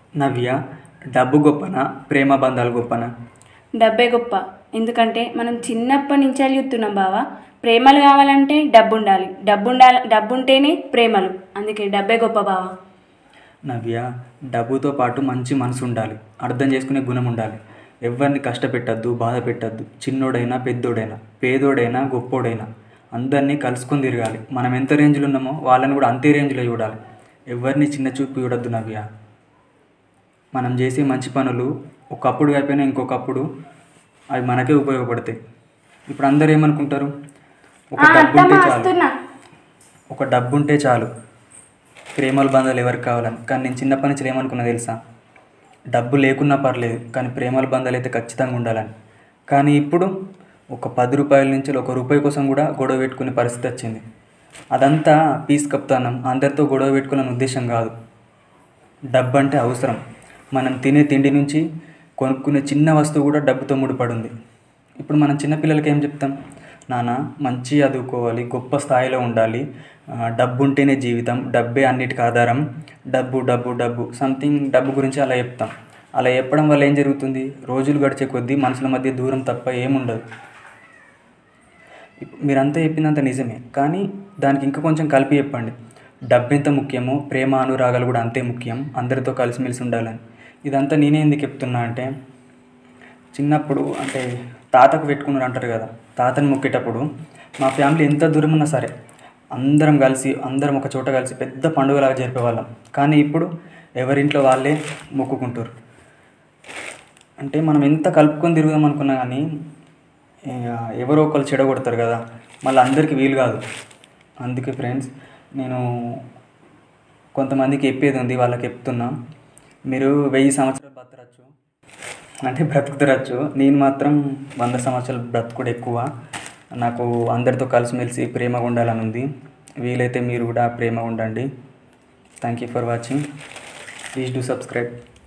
నవ్య డబ్బు గొప్పనా ప్రేమ బంధాలు గొప్పనా డబ్బే గొప్ప ఎందుకంటే మనం చిన్నప్పటి నుంచి చూస్తున్నాం బావా ప్రేమలు కావాలంటే డబ్బు ఉండాలి డబ్బు ఉండాలి డబ్బు ఉంటేనే ప్రేమలు అందుకే డబ్బే గొప్ప బావా నవ్య డబ్బుతో పాటు మంచి మనసు ఉండాలి అర్థం చేసుకునే గుణం ఉండాలి ఎవరిని కష్టపెట్టద్దు బాధ పెట్టద్దు చిన్నోడైనా పెద్దోడైనా పేదోడైనా గొప్పోడైనా అందరినీ కలుసుకొని తిరగాలి మనం ఎంత రేంజ్లో ఉన్నామో వాళ్ళని కూడా అంతే రేంజ్లో చూడాలి ఎవరిని చిన్న చూపు చూడొద్దు నవ్య మనం చేసే మంచి పనులు ఒకప్పుడు అయిపోయినా ఇంకొకప్పుడు అవి మనకే ఉపయోగపడతాయి ఇప్పుడు అందరూ ఏమనుకుంటారు ఒక డబ్బు ఉంటే చాలు వస్తున్నా ఒక డబ్బు ఉంటే చాలు ప్రేమల బంధాలు ఎవరికి కావాలని కానీ నేను చిన్నప్పటి నుంచి ఏమనుకున్నా తెలుసా డబ్బు లేకున్నా పర్లేదు కానీ ప్రేమల బంధాలు అయితే ఖచ్చితంగా ఉండాలని కానీ ఇప్పుడు ఒక పది రూపాయల నుంచి ఒక రూపాయి కోసం కూడా గొడవ పెట్టుకునే పరిస్థితి వచ్చింది అదంతా పీస్ కప్తానం అందరితో గొడవ పెట్టుకునే ఉద్దేశం కాదు డబ్బు అంటే అవసరం మనం తినే తిండి నుంచి కొనుక్కునే చిన్న వస్తువు కూడా డబ్బుతో ముడిపడి ఉంది ఇప్పుడు మనం చిన్నపిల్లలకి ఏం చెప్తాం నాన్న మంచి చదువుకోవాలి గొప్ప స్థాయిలో ఉండాలి ఆ, డబ్బు ఉంటేనే జీవితం డబ్బే అన్నిటికీ ఆధారం డబ్బు డబ్బు డబ్బు సంథింగ్ డబ్బు గురించి అలా చెప్తాం అలా చెప్పడం వల్ల ఏం జరుగుతుంది రోజులు గడిచే కొద్దీ మనుషుల మధ్య దూరం తప్ప ఏముండదు ఇప్- మీరంతా చెప్పిందంత నిజమే కానీ దానికి ఇంకా కొంచెం కలిపి చెప్పండి డబ్బు ఎంత ముఖ్యమో ప్రేమ అనురాగాలు కూడా అంతే ముఖ్యం అందరితో కలిసిమెలిసి ఉండాలని ఇదంతా నేనే ఎందుకు చెప్తున్నా అంటే చిన్నప్పుడు అంటే తాతకు పెట్టుకున్నారు అంటారు కదా తాతని మొక్కేటప్పుడు మా ఫ్యామిలీ ఎంత దూరం ఉన్నా సరే అందరం కలిసి అందరం ఒక చోట కలిసి పెద్ద పండుగలాగా జరిపేవాళ్ళం కానీ ఇప్పుడు ఎవరింట్లో వాళ్ళే మొక్కుకుంటారు అంటే మనం ఎంత కలుపుకొని తిరుగుదాం అనుకున్నా కానీ ఏ, ఎవరో ఒకరు చెడగొడతారు కదా మళ్ళీ అందరికీ వీలు కాదు అందుకే ఫ్రెండ్స్ నేను కొంతమందికి చెప్పేది ఉంది వాళ్ళకి చెప్తున్నా మీరు వెయ్యి సంవత్సరాలు బతకచ్చు అంటే బ్రతుకుతురచ్చు నేను మాత్రం వంద సంవత్సరాలు బ్రతుకుడు ఎక్కువ నాకు అందరితో కలిసిమెలిసి ప్రేమగా ఉండాలని ఉంది వీలైతే మీరు కూడా ప్రేమగా ఉండండి thank you for watching please do subscribe